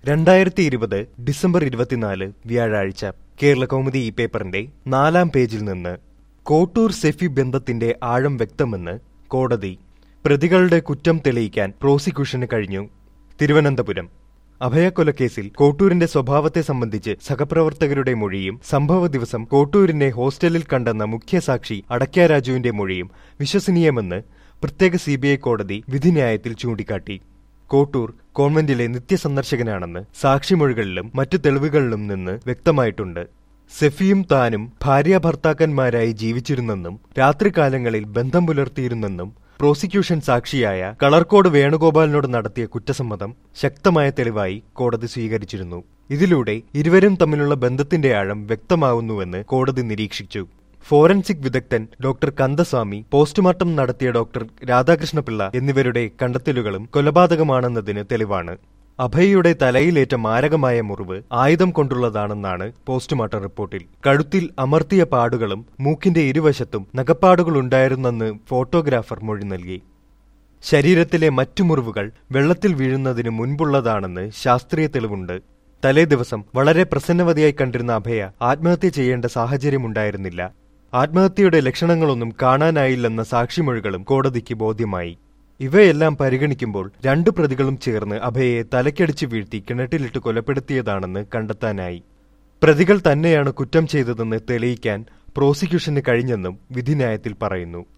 രണ്ടായിരത്തി ഇരുപത് ഡിസംബർ ഇരുപത്തിനാല് വ്യാഴാഴ്ച കേരള കൗമുദി ഈ പേപ്പറിന്റെ നാലാം പേജിൽ നിന്ന് കോട്ടൂർ സെഫി ബന്ധത്തിന്റെ ആഴം വ്യക്തമെന്ന് കോടതി പ്രതികളുടെ കുറ്റം തെളിയിക്കാൻ പ്രോസിക്യൂഷന് കഴിഞ്ഞു തിരുവനന്തപുരം അഭയക്കൊലക്കേസിൽ കോട്ടൂരിന്റെ സ്വഭാവത്തെ സംബന്ധിച്ച് സഹപ്രവർത്തകരുടെ മൊഴിയും സംഭവ ദിവസം കോട്ടൂരിനെ ഹോസ്റ്റലിൽ കണ്ടെന്ന മുഖ്യസാക്ഷി അടക്യ രാജുവിന്റെ മൊഴിയും വിശ്വസനീയമെന്ന് പ്രത്യേക സിബിഐ കോടതി വിധിന്യായത്തിൽ ചൂണ്ടിക്കാട്ടി കോട്ടൂർ കോൺവെന്റിലെ നിത്യസന്ദർശകനാണെന്ന് സാക്ഷിമൊഴികളിലും മറ്റു തെളിവുകളിലും നിന്ന് വ്യക്തമായിട്ടുണ്ട് സെഫിയും താനും ഭാര്യ ഭർത്താക്കന്മാരായി ജീവിച്ചിരുന്നെന്നും രാത്രികാലങ്ങളിൽ ബന്ധം പുലർത്തിയിരുന്നെന്നും പ്രോസിക്യൂഷൻ സാക്ഷിയായ കളർക്കോട് വേണുഗോപാലിനോട് നടത്തിയ കുറ്റസമ്മതം ശക്തമായ തെളിവായി കോടതി സ്വീകരിച്ചിരുന്നു ഇതിലൂടെ ഇരുവരും തമ്മിലുള്ള ബന്ധത്തിന്റെ ആഴം വ്യക്തമാവുന്നുവെന്ന് കോടതി നിരീക്ഷിച്ചു ഫോറൻസിക് വിദഗ്ധൻ ഡോക്ടർ കന്ദസ്വാമി പോസ്റ്റ്മോർട്ടം നടത്തിയ ഡോക്ടർ രാധാകൃഷ്ണപിള്ള എന്നിവരുടെ കണ്ടെത്തലുകളും കൊലപാതകമാണെന്നതിന് തെളിവാണ് അഭയയുടെ തലയിലേറ്റ മാരകമായ മുറിവ് ആയുധം കൊണ്ടുള്ളതാണെന്നാണ് പോസ്റ്റ്മോർട്ടം റിപ്പോർട്ടിൽ കഴുത്തിൽ അമർത്തിയ പാടുകളും മൂക്കിന്റെ ഇരുവശത്തും നഖപ്പാടുകളുണ്ടായിരുന്നെന്ന് ഫോട്ടോഗ്രാഫർ മൊഴി നൽകി ശരീരത്തിലെ മറ്റു മുറിവുകൾ വെള്ളത്തിൽ വീഴുന്നതിന് മുൻപുള്ളതാണെന്ന് ശാസ്ത്രീയ തെളിവുണ്ട് തലേ ദിവസം വളരെ പ്രസന്നവതിയായി കണ്ടിരുന്ന അഭയ ആത്മഹത്യ ചെയ്യേണ്ട സാഹചര്യമുണ്ടായിരുന്നില്ല ആത്മഹത്യയുടെ ലക്ഷണങ്ങളൊന്നും കാണാനായില്ലെന്ന സാക്ഷിമൊഴികളും കോടതിക്ക് ബോധ്യമായി ഇവയെല്ലാം പരിഗണിക്കുമ്പോൾ രണ്ടു പ്രതികളും ചേർന്ന് അഭയയെ തലക്കടിച്ച് വീഴ്ത്തി കിണറ്റിലിട്ട് കൊലപ്പെടുത്തിയതാണെന്ന് കണ്ടെത്താനായി പ്രതികൾ തന്നെയാണ് കുറ്റം ചെയ്തതെന്ന് തെളിയിക്കാൻ പ്രോസിക്യൂഷന് കഴിഞ്ഞെന്നും വിധിന്യായത്തിൽ പറയുന്നു